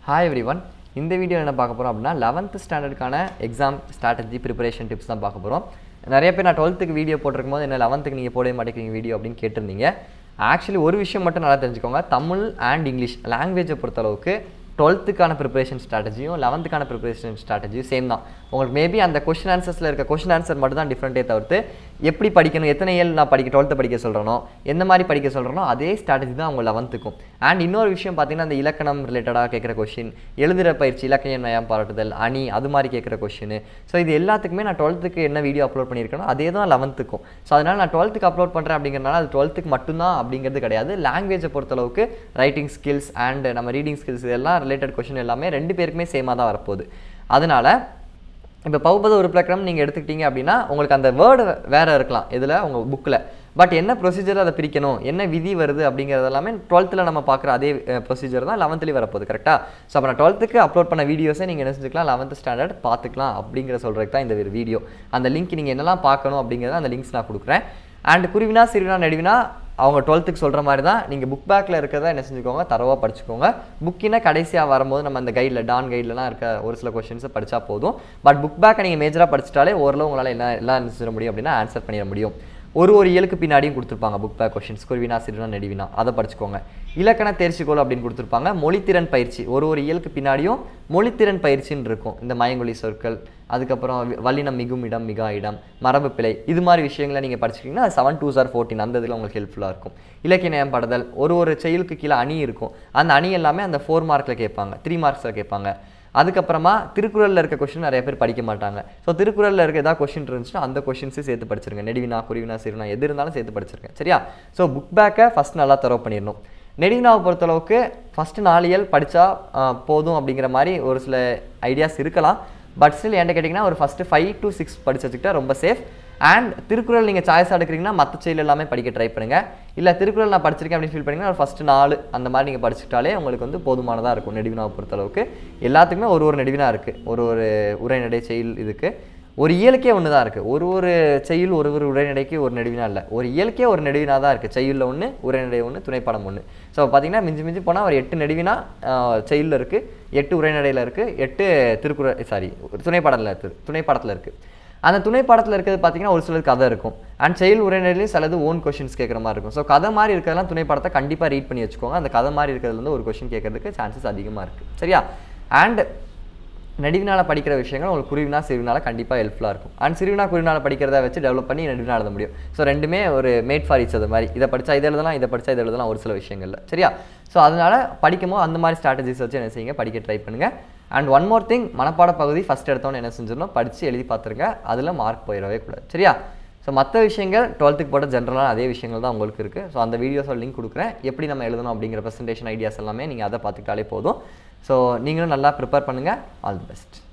hi everyone இந்த video என்ன பார்க்க போகிறோம் அப்படின்னா லெவன்த் ஸ்டாண்டர்டுக்கான எக்ஸாம் ஸ்ட்ராட்டஜி ப்ரிப்பரேஷன் டிப்ஸ் தான் பார்க்க போகிறோம் நிறைய பேர் நான் டுவெல்த்துக்கு வீடியோ போட்டிருக்கும் போது என்ன லெவன்த்துக்கு நீங்கள் போடவே மாட்டேங்கிறீங்க வீடியோ அப்படின்னு கேட்டிருந்தீங்க ஆக்சுவலி ஒரு விஷயம் மட்டும் நல்லா தெரிஞ்சுக்கோங்க தமிழ் அண்ட் இங்கிலீஷ் லாங்குவேஜை பொறுத்தளவுக்கு டுவெல்த்துக்கான ப்ரிப்பரேஷன் ஸ்ட்ராட்டஜியும் லெவன்த்துக்கான ப்ரிப்பரேஷன் ஸ்ட்ராட்டஜியும் சேம் தான் உங்களுக்கு மேபி அந்த கொஷின் ஆன்சர்ஸில் இருக்க கொஷின் ஆன்சர் மட்டும் தான் டிஃப்ரெண்ட்டே தவிர்த்து எப்படி படிக்கணும் எத்தனை இயல் நான் படிக்க டுவெல்த்து படிக்க சொல்கிறனோ எந்த மாதிரி படிக்க சொல்கிறனோ அதே ஸ்ட்ராட்டஜி தான் அவங்க லெவன்த்துக்கும் அண்ட் இன்னொரு விஷயம் பார்த்தீங்கன்னா அந்த இலக்கணம் ரிலேட்டடாக கேட்குற கொஷின் எழுதுகிற பயிற்சி இலக்கிய நயம் பாராட்டுதல் அணி அது மாதிரி கேட்குற கொஷின் ஸோ இது எல்லாத்துக்குமே நான் டுவெல்த்துக்கு என்ன வீடியோ அப்லோட் பண்ணியிருக்கேனோ அதே தான் லெவன்த்துக்கும் ஸோ அதனால் நான் டுவெல்த்துக்கு அப்லோட் பண்ணுறேன் அப்படிங்கிறனால அது டுவெல்த்துக்கு மட்டும்தான் அப்படிங்கிறது கிடையாது லாங்குவேஜை பொறுத்தளவுக்கு ரைட்டிங் ஸ்கில்ஸ் அண்ட் நம்ம ரீடிங் ஸ்கில்ஸ் இதெல்லாம் ரிலேட்டட் கொஷின் எல்லாமே ரெண்டு பேருக்குமே சேமாக தான் வரப்போகுது அதனால் இப்போ பௌபத உருப்பிலக்கணம் நீங்கள் எடுத்துக்கிட்டீங்க அப்படின்னா உங்களுக்கு அந்த வேர்டு வேறு இருக்கலாம் இதில் உங்கள் புக்கில் பட் என்ன ப்ரொசீஜர் அதை பிரிக்கணும் என்ன விதி வருது அப்படிங்கிறது எல்லாமே டுவெல்த்தில் நம்ம பார்க்குற அதே ப்ரொசீஜர் தான் லெவன்த்லேயும் வரப்போகுது கரெக்டாக ஸோ அப்போ நான் டுவெல்த்துக்கு அப்லோட் பண்ண வீடியோஸை நீங்கள் என்ன செஞ்சுக்கலாம் லெவன்த் ஸ்டாண்டர்ட் பார்த்துக்கலாம் அப்படிங்கிற சொல்கிறதுக்கு தான் இந்த வீடியோ அந்த லிங்க் நீங்கள் என்னெல்லாம் பார்க்கணும் அப்படிங்கிறத அந்த லிங்க்ஸ் நான் கொடுக்குறேன் அண்ட் குருவினா சிறுவினா நடுவினா அவங்க டுவெல்த்துக்கு சொல்கிற மாதிரி தான் நீங்கள் புக் பேக்கில் இருக்கிறத என்ன செஞ்சுக்கோங்க தரவாக படிச்சுக்கோங்க புக்கினா கடைசியாக வரும்போது நம்ம அந்த கைடில் டான் கைட்லலாம் இருக்க ஒரு சில கொஷின்ஸை படித்தா போதும் பட் புக் பேக்கை நீங்கள் மேஜராக படிச்சிட்டாலே ஓரளவு உங்களால் என்ன எல்லாம் என்ன செஞ்சிட முடியும் அப்படின்னா ஆன்சர் பண்ணிட முடியும் ஒரு ஒரு இயலுக்கு பின்னாடியும் கொடுத்துருப்பாங்க புக் பேக் கொஷின்ஸ் குருவினா சிறுவினா நெடுவினா அதை படிச்சுக்கோங்க இலக்கண தேர்ச்சிக்கோள் அப்படின்னு கொடுத்துருப்பாங்க மொழித்திறன் பயிற்சி ஒரு ஒரு இயலுக்கு பின்னாடியும் மொழித்திறன் பயிற்சின்னு இருக்கும் இந்த மயங்கொலி சொற்கள் அதுக்கப்புறம் வல்லினம் மிகும் இடம் மிகா இடம் மரபு பிழை இது மாதிரி விஷயங்களை நீங்கள் படிச்சிட்டிங்கன்னா செவன் டூ சார் ஃபோர்டீன் அந்த இதில் உங்களுக்கு ஹெல்ப்ஃபுல்லாக இருக்கும் இலக்கிய நயம் படுதல் ஒரு ஒரு செயலுக்கு கீழே அணி இருக்கும் அந்த அணி எல்லாமே அந்த ஃபோர் மார்க்கில் கேட்பாங்க த்ரீ மார்க்ஸில் கேட்பாங்க அதுக்கப்புறமா திருக்குறளில் இருக்க கொஷின் நிறைய பேர் படிக்க மாட்டாங்க ஸோ திருக்குறளில் இருக்க ஏதாவது கொஷின் இருந்துச்சுன்னா அந்த கொஷின்ஸு சேர்த்து படிச்சிருங்க நெடுவினா குருவினா சிறுவினா எது இருந்தாலும் சேர்த்து படிச்சிருங்க சரியா ஸோ புக் பேக்கை ஃபஸ்ட் நல்லா தரவு பண்ணிடணும் நெடுவினாவை பொறுத்தளவுக்கு ஃபஸ்ட்டு நாளியல் படித்தா போதும் அப்படிங்கிற மாதிரி ஒரு சில ஐடியாஸ் இருக்கலாம் பட் ஸ்டில் என்கிட்ட கேட்டிங்கன்னா ஒரு ஃபஸ்ட்டு ஃபைவ் டு சிக்ஸ் படிச்சு வச்சுக்கிட்டா ரொம்ப சேஃப் அண்ட் திருக்குறள் நீங்கள் சாய்ஸாக எடுக்கிறீங்கன்னா மற்ற செயல் எல்லாமே படிக்க ட்ரை பண்ணுங்கள் இல்லை திருக்குறள் நான் படிச்சிருக்கேன் அப்படின்னு ஃபீல் பண்ணிங்கன்னா ஒரு ஃபஸ்ட்டு நாலு அந்த மாதிரி நீங்கள் படிச்சுட்டாலே உங்களுக்கு வந்து போதுமானதாக இருக்கும் நெடுவினாவை பொறுத்தளவுக்கு எல்லாத்துக்குமே ஒரு ஒரு நெடுவினா இருக்குது ஒரு ஒரு உரைநடை செயல் இதுக்கு ஒரு இயலுக்கே ஒன்று தான் இருக்குது ஒரு ஒரு செயல் ஒரு ஒரு உரைநடைக்கு ஒரு நெடுவினா இல்லை ஒரு இயலுக்கே ஒரு நெடுவினா தான் இருக்குது செயலில் ஒன்று உரைநடை ஒன்று துணைப்படம் ஒன்று ஸோ பார்த்தீங்கன்னா மிஞ்சி மிஞ்சி போனால் ஒரு எட்டு நெடுவினா செயலில் இருக்குது எட்டு உரைநடையில் இருக்குது எட்டு திருக்குறள் சாரி துணைப்படத்தில் இருக்குது துணைப்படத்தில் இருக்குது அந்த துணை பாடத்தில் இருக்கிறது பார்த்தீங்கன்னா ஒரு சிலது கதை இருக்கும் அண்ட் செயல் உரைநடையிலையும் சிலது ஓன் கொஷின்ஸ் கேட்குற மாதிரி இருக்கும் ஸோ கதை மாதிரி இருக்கிறதெல்லாம் துணை பாடத்தை கண்டிப்பாக ரீட் பண்ணி வச்சுக்கோங்க அந்த கதை மாதிரி இருக்கிறதுலேருந்து ஒரு கொஷின் கேட்கறதுக்கு சான்சஸ் அதிகமாக இருக்குது சரியா அண்ட் நடுவினால் படிக்கிற விஷயங்கள் உங்களுக்கு குருவினா சிறுவினால கண்டிப்பாக ஹெல்ப்ஃபுல்லாக இருக்கும் அண்ட் சிறுவினா குருவினால படிக்கிறத வச்சு டெவலப் பண்ணி நடுவினா எழுத முடியும் ஸோ ரெண்டுமே ஒரு மேட் ஃபார் இச் அது மாதிரி இதை படித்தா இதை எழுதலாம் இதை படித்தா இதை எழுதலாம் ஒரு சில விஷயங்கள்ல சரியா ஸோ அதனால் படிக்கும்போது அந்த மாதிரி ஸ்ட்ராட்டஜிஸ் வச்சு என்ன செய்யுங்க படிக்க ட்ரை பண்ணுங்கள் அண்ட் ஒன் மோர் திங் மனப்பாட பகுதி ஃபஸ்ட் எடுத்தோன்னு என்ன செஞ்சிடணும் படித்து எழுதி பார்த்துருங்க அதில் மார்க் போயிடவே கூடாது சரியா ஸோ மற்ற விஷயங்கள் டுவெல்த்துக்கு போட்ட ஜென்ரலான அதே விஷயங்கள் தான் உங்களுக்கு இருக்குது ஸோ அந்த வீடியோஸோட லிங்க் கொடுக்குறேன் எப்படி நம்ம எழுதணும் அப்படிங்கிற ப்ரெசன்டேஷன் ஐடியாஸ் எல்லாமே நீங்கள் அதை பார்த்துக்கிட்டாலே போதும் ஸோ நீங்களும் நல்லா ப்ரிப்பேர் பண்ணுங்கள் ஆல் தி பெஸ்ட்